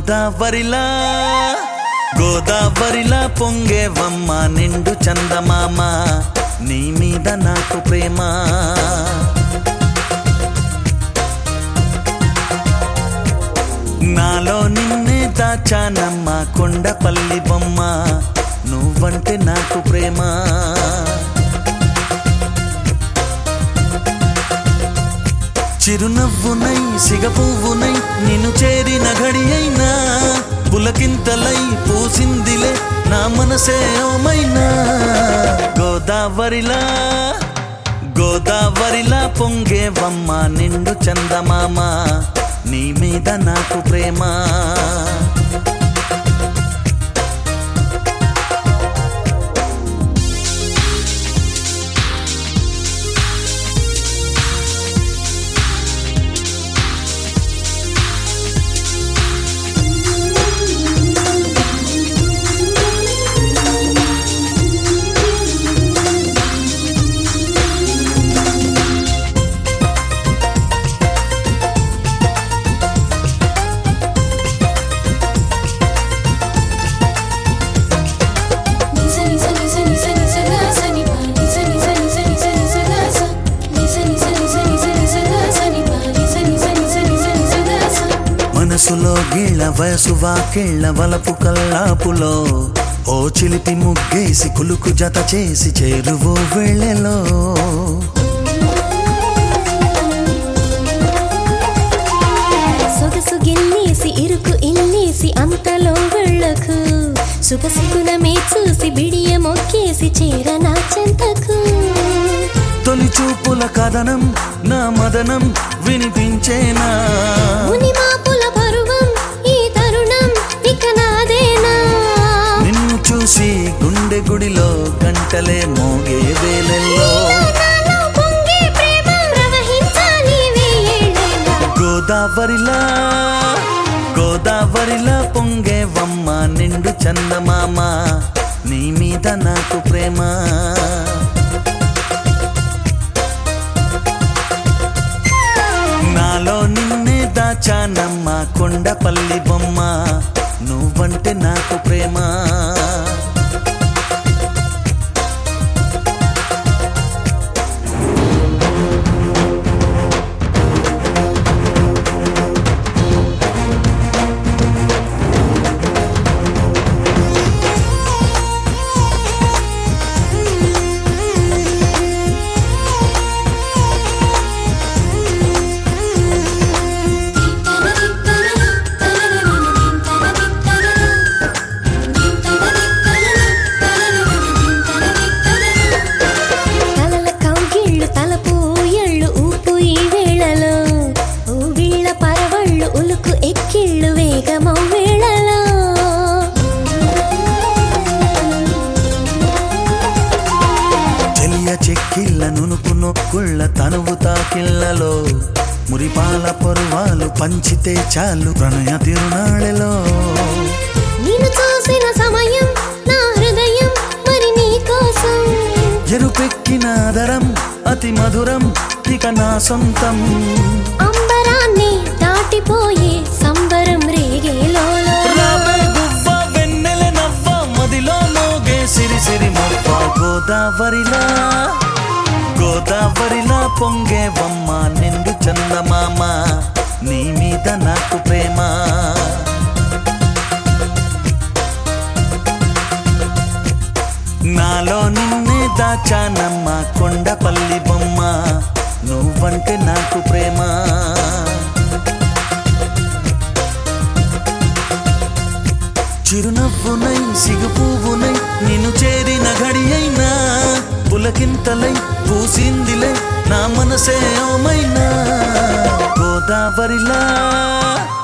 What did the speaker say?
గోదావరిలా గోదావరిలా పొంగేవమ్మ నిండు చందమామ నీ మీద నాకు ప్రేమ నాలో నిన్నే దాచానమ్మ కొండపల్లి బొమ్మ నువ్వంటే నాకు ప్రేమ చిరునవ్వునై సిగపువ్వునై నిన్ను చేరిన ఘడి అయినా పులకింతలై పూసిందిలే నా మనసే ఓమైనా గోదావరిలా గోదావరిలా పొంగేవమ్మ నిండు చందమామ నీ మీద నాకు ప్రేమ నిజ నిజ నిజ నిజ నిజ గస నిప నిజ నిజ నిజ నిజ నిజ గస నిజ నిజ నిజ నిజ నిజ గస నిప నిజ నిజ నిజ నిజ నిజ గస మనసులో గీళ్ళ వయసు వాకేళ్ల వలపు కల్లాపులో ఓ చిలిపి ముగ్గేసి కులుకు జత చేసి చేరువో వేళలో సొగసు గిల్లేసి ఇరుకు ఇల్లేసి అంతలో వెళ్ళకు సుఖసుగుణమే చూసి బిడియ మొక్కేసి చేరనా చెంతకు తొలి చూపుల కథనం నా మదనం వినిపించేనా ముని మాపుల పరువం ఈ తరుణం ఇక నాదేనా నిన్ను చూసి గుండె గుడిలో గంటలే మోగే వేలెల్లో నాలో పొంగే ప్రేమ ప్రవహించాలి వేయేళ్ళేనా గోదావరిలా గోదావరిలా పొంగేవమ్మ నిండు చందమామ నీ మీద నాకు ప్రేమ నాలో నిన్నే దాచానమ్మ కొండపల్లి బొమ్మ నువ్వంటే నాకు ప్రేమ తలల కౌగిళ్ళు తలపు ఎళ్ళు ఊపు ఈ వేళలో ఊవిళ్ళ పరవళ్ళు ఉలుకు ఎక్కిళ్ళు వేగమౌ వేళలో చెలియ చెక్కిళ్ళ నునుపు నొక్కుళ్ళ తనువు తాకిళ్ళలో మురిపాల పరువాలు పంచితే చాలు ప్రణయ తిరునాళ్ళలో నిన్ను చూసిన సమయం నా హృదయం మరి నీ కోసం ఎరుపెక్కిన ఆదరం అతి మధురం ఇక నా సొంతం అంబరాన్ని దాటిపోయే సంబరం రేగేలోలో రావే గువ్వ వెన్నెల నవ్వ మదిలో మోగే సిరి సిరి మొప్ప గోదావరిలా గోదావరిలా పొంగే బొమ్మ నిండు చందమామ నీ మీద నాకు ప్రేమ నాలో నిన్నే దాచానమ్మ కొండపల్లి బొమ్మ నువ్వంటే నాకు ప్రేమ చిరునవ్వునై సిగుపువ్వునై నిన్ను చేరిన ఘడి అయినా పులకింతలై పూసిందిలే నా మనసే ఓమైనా గోదావరిలా